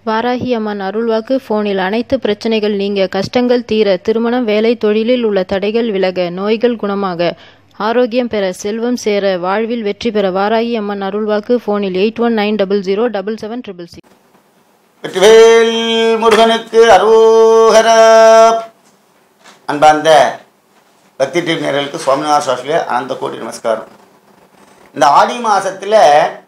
வாராகி அம்மன் அருள்வாக்கு ஃபோனில் அனைத்து பிரச்சனைகள் நீங்க கஷ்டங்கள் தீர திருமணம் வேலை தொழிலில் உள்ள தடைகள் விலக நோய்கள் குணமாக ஆரோக்கியம் பெற செல்வம் சேர வாழ்வில் வெற்றி பெற வாராகி அம்மன் அருள்வாக்கு ஃபோனில் eight one nine double zero double seven triple six வெற்றிவேல் முருகனுக்கு அரோகர அன்பார்ந்த பக்தி டிவி நேர்களுக்கு சுவாமிநாத சுவாமியிலே அனந்த கோடி நமஸ்காரம் இந்த ஆடி மாதத்தில்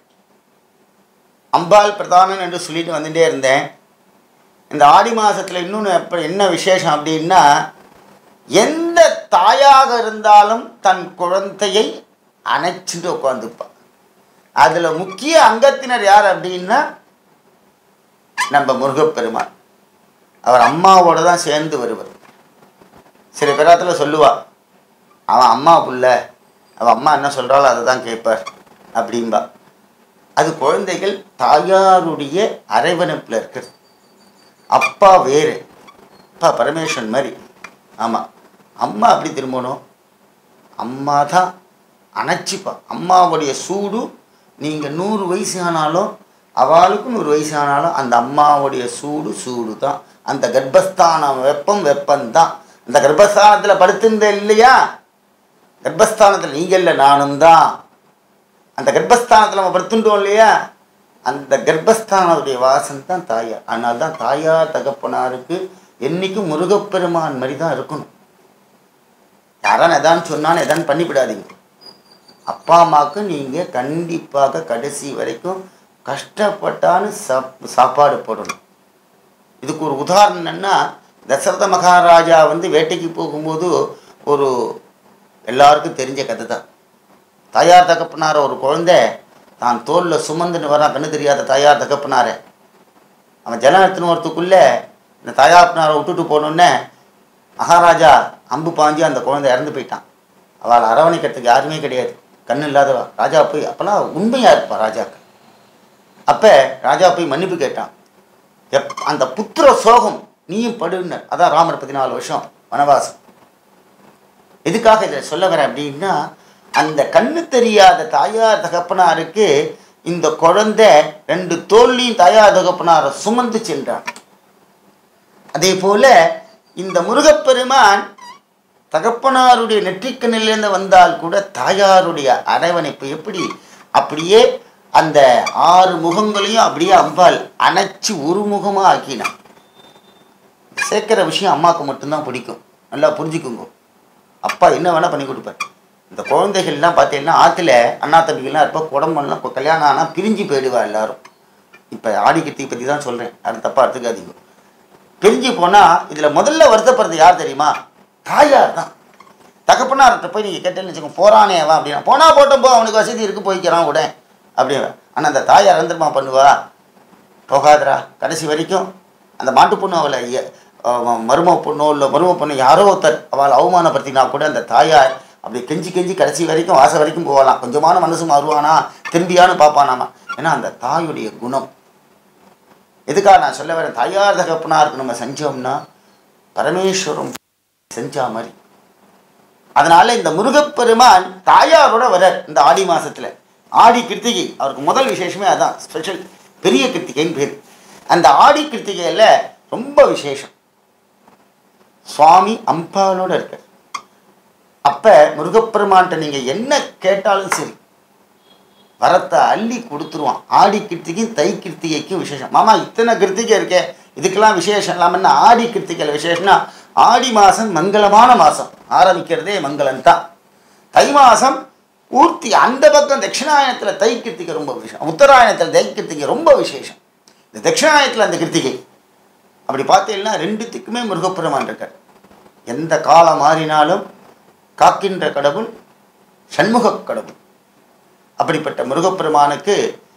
அம்பாள் பிரதானன் என்று சொல்லிட்டு வந்துட்டே இருந்தேன் இந்த ஆடி மாதத்தில் இன்னொன்று எப்படி என்ன விசேஷம் அப்படின்னா எந்த தாயாக இருந்தாலும் தன் குழந்தையை அணைச்சிட்டு உட்காந்துப்பாள் அதில் முக்கிய அங்கத்தினர் யார் அப்படின்னா நம்ம முருகப்பெருமான் அவர் அம்மாவோட தான் சேர்ந்து வருவர் சில பேராத்தில் சொல்லுவா அவன் அம்மா புள்ள அவன் அம்மா என்ன சொல்கிறாளோ அதை தான் கேட்பார் அப்படின்பா அது குழந்தைகள் தாயாருடைய அரவணைப்பில் இருக்குது அப்பா வேறு அப்பா பரமேஸ்வரன் மாதிரி ஆமாம் அம்மா அப்படி திரும்பணும் அம்மா தான் அணைச்சிப்பா அம்மாவுடைய சூடு நீங்கள் நூறு வயசு ஆனாலும் அவளுக்கும் நூறு வயசு ஆனாலும் அந்த அம்மாவுடைய சூடு சூடு தான் அந்த கர்ப்பஸ்தானம் வெப்பம் வெப்பம்தான் அந்த கர்ப்பஸ்தானத்தில் படுத்திருந்த இல்லையா கர்ப்பஸ்தானத்தில் நீங்கள் இல்லை நானும் தான் அந்த கர்ப்பஸ்தானத்தில் நம்ம படுத்துட்டோம் இல்லையா அந்த கர்ப்பஸ்தானத்துடைய வாசம் தான் தாயார் அதனால தான் தாயார் தகப்பனாருக்கு என்றைக்கும் முருகப்பெருமான் மாதிரி தான் இருக்கணும் யாரான எதான்னு சொன்னாலும் எதான்னு பண்ணிவிடாதீங்க அப்பா அம்மாவுக்கு நீங்கள் கண்டிப்பாக கடைசி வரைக்கும் கஷ்டப்பட்டான்னு சாப் சாப்பாடு போடணும் இதுக்கு ஒரு உதாரணம் என்னன்னா தசரத மகாராஜா வந்து வேட்டைக்கு போகும்போது ஒரு எல்லாருக்கும் தெரிஞ்ச கதை தான் தாயார் தகப்பனார ஒரு குழந்தை தான் தோளில் சுமந்துன்னு வரான் கண்ணு தெரியாத தாயார் தகப்பனார அவன் ஜலம் எடுத்துன்னு வரத்துக்குள்ளே இந்த தாயார் விட்டுட்டு போனோடனே மகாராஜா அம்பு பாஞ்சு அந்த குழந்தை இறந்து போயிட்டான் அவளை அரவணைக்கிறதுக்கு யாருமே கிடையாது கண்ணு இல்லாதவா ராஜா போய் அப்போல்லாம் உண்மையாக இருப்பா ராஜாக்கு அப்போ ராஜா போய் மன்னிப்பு கேட்டான் எப் அந்த புத்திர சோகம் நீயும் படுன்னர் அதான் ராமர் பதினாலு வருஷம் வனவாசம் எதுக்காக இதை சொல்ல வரேன் அப்படின்னா அந்த கண்ணு தெரியாத தாயார் தகப்பனாருக்கு இந்த குழந்தை ரெண்டு தோல்லையும் தாயார் தகப்பனாரை சுமந்து சென்றான் அதே போல இந்த முருகப்பெருமான் தகப்பனாருடைய நெற்றிக்கண்ணிலிருந்து வந்தால் கூட தாயாருடைய அரவணைப்பு எப்படி அப்படியே அந்த ஆறு முகங்களையும் அப்படியே அம்பாள் அணைச்சி ஒரு முகமாக ஆக்கினான் சேர்க்கிற விஷயம் அம்மாவுக்கு மட்டும்தான் பிடிக்கும் நல்லா புரிஞ்சுக்குங்க அப்பா என்ன வேணால் பண்ணி கொடுப்பார் இந்த குழந்தைகள்லாம் பார்த்தீங்கன்னா ஆற்றுல அண்ணா தம்பிகள்லாம் இருப்பா குடம்பெல்லாம் இப்போ கல்யாணம் ஆனால் பிரிஞ்சு போயிடுவா எல்லாரும் இப்போ ஆடி கிருத்திகை பற்றி தான் சொல்கிறேன் யாரும் தப்பாக எடுத்துக்காதீங்க பிரிஞ்சு போனால் இதில் முதல்ல வருத்தப்படுறது யார் தெரியுமா தாயார் தான் தகப்பனார்கிட்ட போய் நீங்கள் கேட்டேன்னு வச்சுக்கோங்க போகிறானே அவன் அப்படின்னா போனால் போட்டோம் போ அவனுக்கு வசதி இருக்கு போய்க்கிறான் உடனே அப்படியே ஆனால் அந்த தாயார் எந்திரமா பண்ணுவா போகாதரா கடைசி வரைக்கும் அந்த மாட்டு பொண்ணு அவளை எ- அவ- மரும பொண்ணோ இல்லை மரும பொண்ணு யாரோ ஒருத்தர் அவளை அவமானப்படுத்தினா கூட அந்த தாயார் அப்படி கெஞ்சி கெஞ்சி கடைசி வரைக்கும் வாசல் வரைக்கும் போகலாம் கொஞ்சமான மனசு மாறுவானா திரும்பியான்னு பார்ப்பானாமா ஏன்னா அந்த தாயுடைய குணம் எதுக்காக நான் சொல்ல வரேன் தாயார் தகப்பனாருக்கு நம்ம செஞ்சோம்னா பரமேஸ்வரம் செஞ்சா மாதிரி அதனால இந்த முருகப்பெருமான் தாயாரோட வரார் இந்த ஆடி மாசத்துல ஆடி கிருத்திகை அவருக்கு முதல் விசேஷமே அதான் ஸ்பெஷல் பெரிய கிருத்திகைன்னு பேர் அந்த ஆடி கிருத்திகையில ரொம்ப விசேஷம் சுவாமி அம்பாலோட இருக்கார் அப்ப முருகப்பெருமான்கிட்ட நீங்க என்ன கேட்டாலும் சரி வரத்தை அள்ளி கொடுத்துருவான் ஆடி கிருத்திகையும் தை கிருத்திகைக்கும் விசேஷம் மாமா இத்தனை கிருத்திகை இருக்கே இதுக்கெல்லாம் விசேஷம் இல்லாமன்னா ஆடி கிருத்திகையில் விசேஷம்னா ஆடி மாதம் மங்களமான மாதம் ஆரம்பிக்கிறதே மங்களம் தான் தை மாதம் பூர்த்தி அந்த பக்கம் தட்சிணாயனத்தில் தை கிருத்திகை ரொம்ப விசேஷம் உத்தராயணத்தில் தை கிருத்திகை ரொம்ப விசேஷம் இந்த தட்சிணாயனத்தில் அந்த கிருத்திகை அப்படி பார்த்தீங்கன்னா ரெண்டுத்துக்குமே முருகப்பெருமான் இருக்கார் எந்த காலம் மாறினாலும் காக்கின்ற கடவுள் சண்முகக் கடவுள் அப்படிப்பட்ட முருகப்பெருமானுக்கு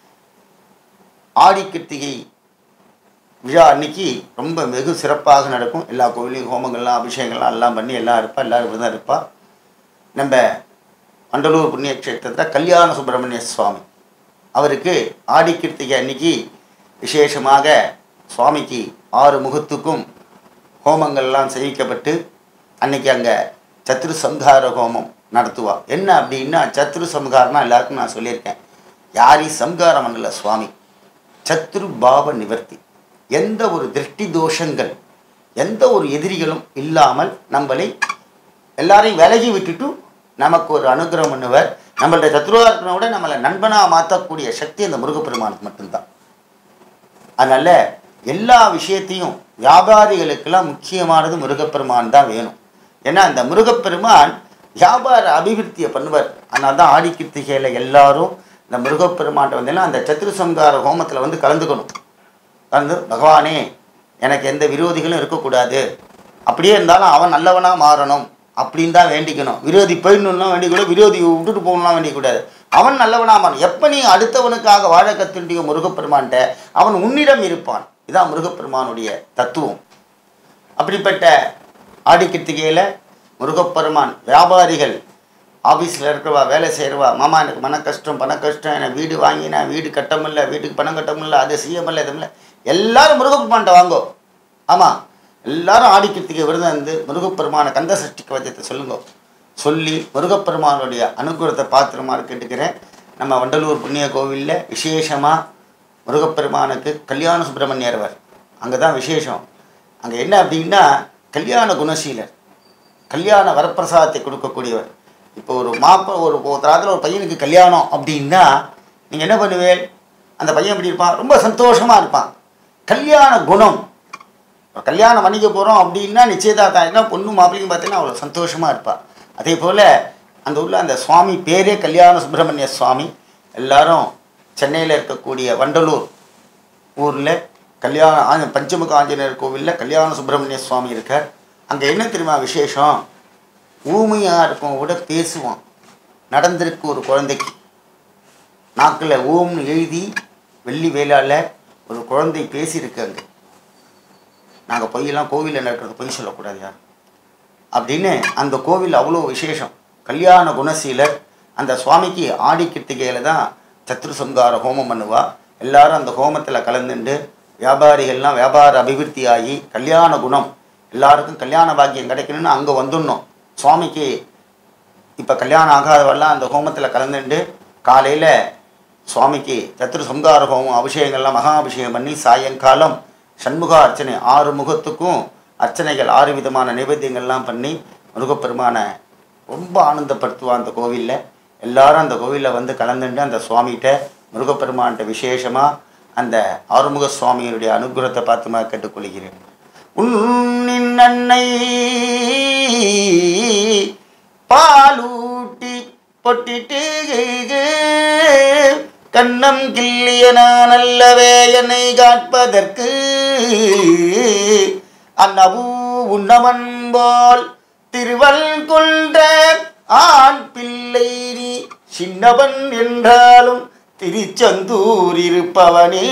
ஆடி கிருத்திகை விழா அன்னைக்கு ரொம்ப வெகு சிறப்பாக நடக்கும் எல்லா கோவிலையும் ஹோமங்கள்லாம் அபிஷேகங்கள்லாம் எல்லாம் பண்ணி எல்லாம் இருப்பா எல்லாரும் தான் இருப்பா நம்ம மண்டலூர் புண்ணிய கஷேத்திரத்தில் கல்யாண சுப்பிரமணிய சுவாமி அவருக்கு ஆடி கிருத்திகை அன்னைக்கு விசேஷமாக சுவாமிக்கு ஆறு முகத்துக்கும் ஹோமங்கள்லாம் செய்விக்கப்பட்டு அன்னைக்கு அங்கே சத்ரு சம்ஹார ஹோமம் நடத்துவா என்ன அப்படின்னா சத்ரு சம்ஹாரம்னா எல்லாருக்கும் நான் சொல்லியிருக்கேன் யாரி சம்ஹாரம் பண்ணல சுவாமி சத்ரு பாவ நிவர்த்தி எந்த ஒரு திருஷ்டி தோஷங்கள் எந்த ஒரு எதிரிகளும் இல்லாமல் நம்மளை எல்லாரையும் விலகி விட்டுட்டு நமக்கு ஒரு அனுகிரகம் பண்ணுவர் நம்மளுடைய சத்ருவா இருக்கிறவங்க விட நம்மளை நண்பனாக மாற்றக்கூடிய சக்தி அந்த முருகப்பெருமானுக்கு மட்டும்தான் அதனால எல்லா விஷயத்தையும் வியாபாரிகளுக்கெல்லாம் முக்கியமானது முருகப்பெருமான் தான் வேணும் ஏன்னா அந்த முருகப்பெருமான் வியாபார அபிவிருத்தியை பண்ணுவார் அதனால தான் ஆடி கிருத்திகையில் எல்லாரும் இந்த முருகப்பெருமான்ட்ட வந்தீங்கன்னா அந்த சத்துருசங்கார ஹோமத்தில் வந்து கலந்துக்கணும் கலந்து பகவானே எனக்கு எந்த விரோதிகளும் இருக்கக்கூடாது அப்படியே இருந்தாலும் அவன் நல்லவனாக மாறணும் அப்படின்னு தான் வேண்டிக்கணும் விரோதி போயிடணும்லாம் வேண்டிக்கூடாது விரோதி விட்டுட்டு போகணும்லாம் வேண்டிக்கூடாது அவன் நல்லவனாக மாறணும் எப்போ நீ அடுத்தவனுக்காக வாழ கத்துண்டிய முருகப்பெருமான்ட்ட அவன் உன்னிடம் இருப்பான் இதான் முருகப்பெருமானுடைய தத்துவம் அப்படிப்பட்ட ஆடி கிருத்திகையில் முருகப்பெருமான் வியாபாரிகள் ஆஃபீஸில் இருக்கிறவா வேலை செய்கிறவா மாமா எனக்கு மன கஷ்டம் பண கஷ்டம் எனக்கு வீடு வாங்கினேன் வீடு கட்ட முடியல வீட்டுக்கு பணம் கட்ட முடியல அதை செய்ய முடியல இது முடியல எல்லாரும் முருகப்பெருமான்ட்ட வாங்கோ ஆமாம் எல்லாரும் ஆடி கிருத்திகை விரதம் வந்து முருகப்பெருமான கந்த சஷ்டி கவச்சத்தை சொல்லுங்க சொல்லி முருகப்பெருமானுடைய அனுகூலத்தை பாத்திரமாக கேட்டுக்கிறேன் நம்ம வண்டலூர் புண்ணிய கோவிலில் விசேஷமாக முருகப்பெருமானுக்கு கல்யாண சுப்பிரமணியர்வர் அங்கே தான் விசேஷம் அங்கே என்ன அப்படின்னா கல்யாண குணசீலர் கல்யாண வரப்பிரசாதத்தை கொடுக்கக்கூடியவர் இப்போ ஒரு மாப்ப ஒரு ஒருத்தராத்தில் ஒரு பையனுக்கு கல்யாணம் அப்படின்னா நீங்கள் என்ன பண்ணுவேன் அந்த பையன் எப்படி இருப்பான் ரொம்ப சந்தோஷமாக இருப்பான் கல்யாண குணம் இப்போ கல்யாணம் பண்ணிக்க போகிறோம் அப்படின்னா நிச்சயதார்த்தம் என்ன பொண்ணு மாப்பிள்ளையும் பார்த்தீங்கன்னா அவ்வளோ சந்தோஷமாக இருப்பாள் அதே போல் அந்த உள்ள அந்த சுவாமி பேரே கல்யாண சுப்பிரமணிய சுவாமி எல்லாரும் சென்னையில் இருக்கக்கூடிய வண்டலூர் ஊரில் கல்யாண ஆஞ்ச பஞ்சமுக ஆஞ்சநேயர் கோவிலில் கல்யாண சுப்பிரமணிய சுவாமி இருக்கார் அங்கே என்ன தெரியுமா விசேஷம் ஊமையாக இருக்கும் விட பேசுவான் நடந்திருக்கு ஒரு குழந்தைக்கு நாக்கில் ஓம்னு எழுதி வெள்ளி வேளால ஒரு குழந்தை பேசியிருக்கு அங்கே நாங்கள் பொய்யெல்லாம் கோவிலில் நடக்கிறது பொய் சொல்லக்கூடாதுயா அப்படின்னு அந்த கோவில் அவ்வளோ விசேஷம் கல்யாண குணசீலர் அந்த சுவாமிக்கு ஆடி கிருத்திகையில் தான் சத்ரு சம்கார ஹோமம் பண்ணுவா எல்லாரும் அந்த ஹோமத்தில் கலந்துண்டு வியாபாரிகள்லாம் வியாபார அபிவிருத்தி ஆகி கல்யாண குணம் எல்லாருக்கும் கல்யாண பாக்கியம் கிடைக்கணும்னு அங்கே வந்துடணும் சுவாமிக்கு இப்போ கல்யாணம் ஆகாதவெல்லாம் அந்த ஹோமத்தில் கலந்துண்டு காலையில் சுவாமிக்கு சத்ரு சம்கார ஹோமம் அபிஷேகங்கள்லாம் மகா அபிஷேகம் பண்ணி சாயங்காலம் சண்முக அர்ச்சனை ஆறு முகத்துக்கும் அர்ச்சனைகள் ஆறு விதமான நைவேத்தியங்கள்லாம் பண்ணி முருகப்பெருமானை ரொம்ப ஆனந்தப்படுத்துவான் அந்த கோவிலில் எல்லாரும் அந்த கோவிலில் வந்து கலந்துட்டு அந்த சுவாமிகிட்ட முருகப்பெருமான்கிட்ட விசேஷமாக அந்த ஆறுமுக சுவாமியினுடைய அனுகிரகத்தை பார்த்துமா கேட்டுக்கொள்கிறேன் உன்னின் அன்னை பாலூட்டி பொட்டிட்டு கண்ணம் கிள்ளிய நான் அல்லவே என்னை காட்பதற்கு அன்னபூ உண்ணமன் போல் திருவல் கொண்ட ஆண் பிள்ளை நீ சின்னவன் என்றாலும் திருச்செந்தூர் இருப்பவனே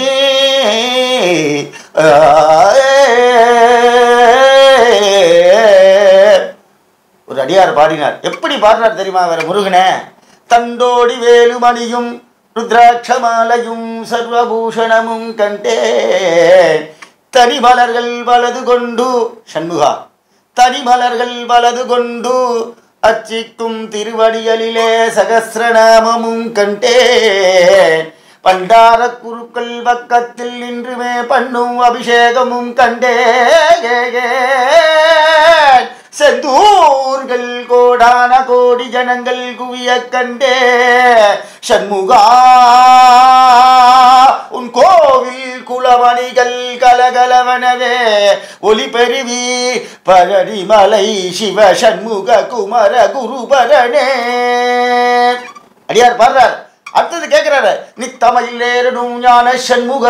ஒரு அடியார் பாடினார் எப்படி பாடினார் தெரியுமா வேற முருகனே தண்டோடி வேலுமணியும் ருத்ராட்சமாலையும் சர்வபூஷணமும் கண்டேன் தனிமலர்கள் வலது கொண்டு சண்முகா தனிமலர்கள் வலது கொண்டு அச்சிக்கும் திருவடிகளிலே சகசிரநாமமும் கண்டேன் பண்டார குருக்கள் பக்கத்தில் நின்றுமே பண்ணும் அபிஷேகமும் கண்டேன் செந்தூர்கள் கோடான கோடி ஜனங்கள் குவிய கண்டே சண்முகா உன் கோவில் குலமணிகள் கலகலவனவே ஒளி பெருவி பரடிமலை சிவ சண்முக குமர குருபரணே அடியார் பாடுறார் அடுத்தது கேட்கிறாரு நித்தமையிலேறணும் ஞான சண்முக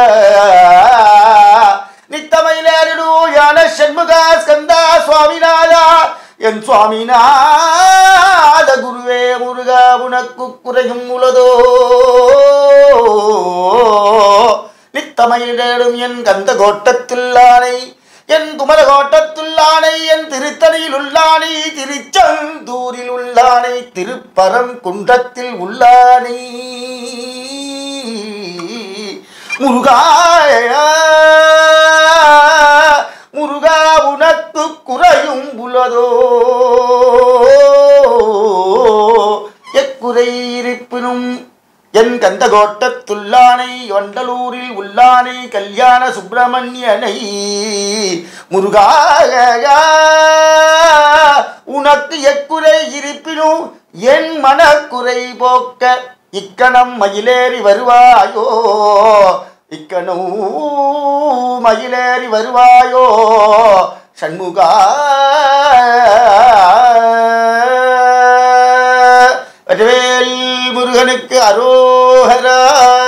நித்தமையிலேறணும் ஞான சண்முக ஸ்கந்தா சுவாமிநாதா என் சுவாமிநாத குருவே முருகா உனக்கு குறையும் உளதோ நித்தமையிலேடும் என் கந்த கோட்டத்துள்ளானை என் குமர கோட்டத்துள்ளானை என் திருத்தணியில் உள்ளானை திருச்செந்தூரில் உள்ளானை திருப்பரங்குன்றத்தில் உள்ளானை முருகா முருகா உனக்கு குறையும் உளதோ எக்குறை இருப்பினும் என் கந்தகோட்டத்துள்ளானை வண்டலூரில் உள்ளானை கல்யாண சுப்பிரமணியனை முருகாயா உனக்கு எக்குறை இருப்பினும் என் மனக்குறை போக்க இக்கணம் மயிலேறி வருவாயோ இக்கணம் மயிலேறி வருவாயோ சண்முகா வெற்றிவேல் முருகனுக்கு அரோகரா